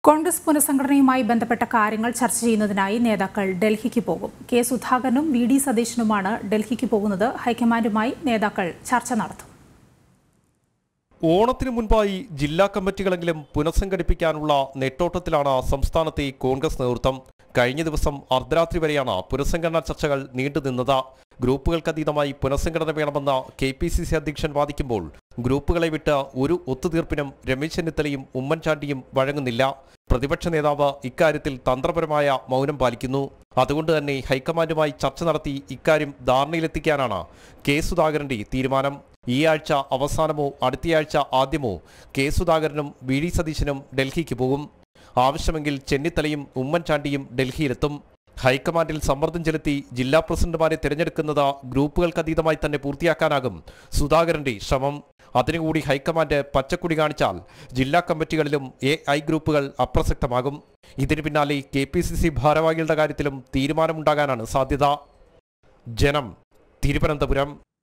കോൺഗ്രസ് പുനഃസംഘടനയുമായി ബന്ധപ്പെട്ട കാര്യങ്ങൾ ചർച്ച ചെയ്യുന്നതിനായി നേതാക്കൾ ഡൽഹിക്ക് പോകും കെ സുധാകരനും വി ഡി സതീശനുമാണ് ഡൽഹിക്ക് പോകുന്നത് ഹൈക്കമാൻഡുമായി നേതാക്കൾ ചർച്ച നടത്തും ഓണത്തിന് മുൻപായി ജില്ലാ കമ്മിറ്റികളെങ്കിലും പുനഃസംഘടിപ്പിക്കാനുള്ള നെട്ടോട്ടത്തിലാണ് സംസ്ഥാനത്തെ കോൺഗ്രസ് നേതൃത്വം കഴിഞ്ഞ ദിവസം അർദ്ധരാത്രി വരെയാണ് പുനഃസംഘടനാ ചർച്ചകൾ നീണ്ടുനിന്നത് ഗ്രൂപ്പുകൾക്കതീതമായി പുനഃസംഘടന വേണമെന്ന കെ പി സി സി അധ്യക്ഷൻ വാദിക്കുമ്പോൾ ഗ്രൂപ്പുകളെ വിട്ട് ഒരു ഒത്തുതീർപ്പിനും രമേശ് ചെന്നിത്തലയും ഉമ്മൻചാണ്ടിയും വഴങ്ങുന്നില്ല പ്രതിപക്ഷ നേതാവ് ഇക്കാര്യത്തിൽ തന്ത്രപരമായ മൗനം പാലിക്കുന്നു അതുകൊണ്ട് തന്നെ ഹൈക്കമാൻഡുമായി ചർച്ച നടത്തി ഇക്കാര്യം ധാരണയിലെത്തിക്കാനാണ് കെ സുധാകരന്റെ തീരുമാനം ഈ ആഴ്ച അവസാനമോ അടുത്തയാഴ്ച ആദ്യമോ കെ സുധാകരനും വി ഡി സതീശനും ഡൽഹിക്ക് പോകും ആവശ്യമെങ്കിൽ ചെന്നിത്തലയും ഉമ്മൻചാണ്ടിയും ഡൽഹിയിലെത്തും ഹൈക്കമാൻഡിൽ സമ്മർദ്ദം ചെലുത്തി ജില്ലാ പ്രസിഡന്റുമാരെ തിരഞ്ഞെടുക്കുന്നത് ഗ്രൂപ്പുകൾക്കതീതമായി തന്നെ പൂർത്തിയാക്കാനാകും സുധാകരന്റെ ശ്രമം അതിനുകൂടി ഹൈക്കമാൻഡ് പച്ചക്കുടി കാണിച്ചാൽ ജില്ലാ കമ്മിറ്റികളിലും എ ഐ ഗ്രൂപ്പുകൾ അപ്രസക്തമാകും ഇതിന് പിന്നാലെ കെ പി സി സി ഭാരവാഹികളുടെ കാര്യത്തിലും തീരുമാനമുണ്ടാകാനാണ് സാധ്യത ജനം തിരുവനന്തപുരം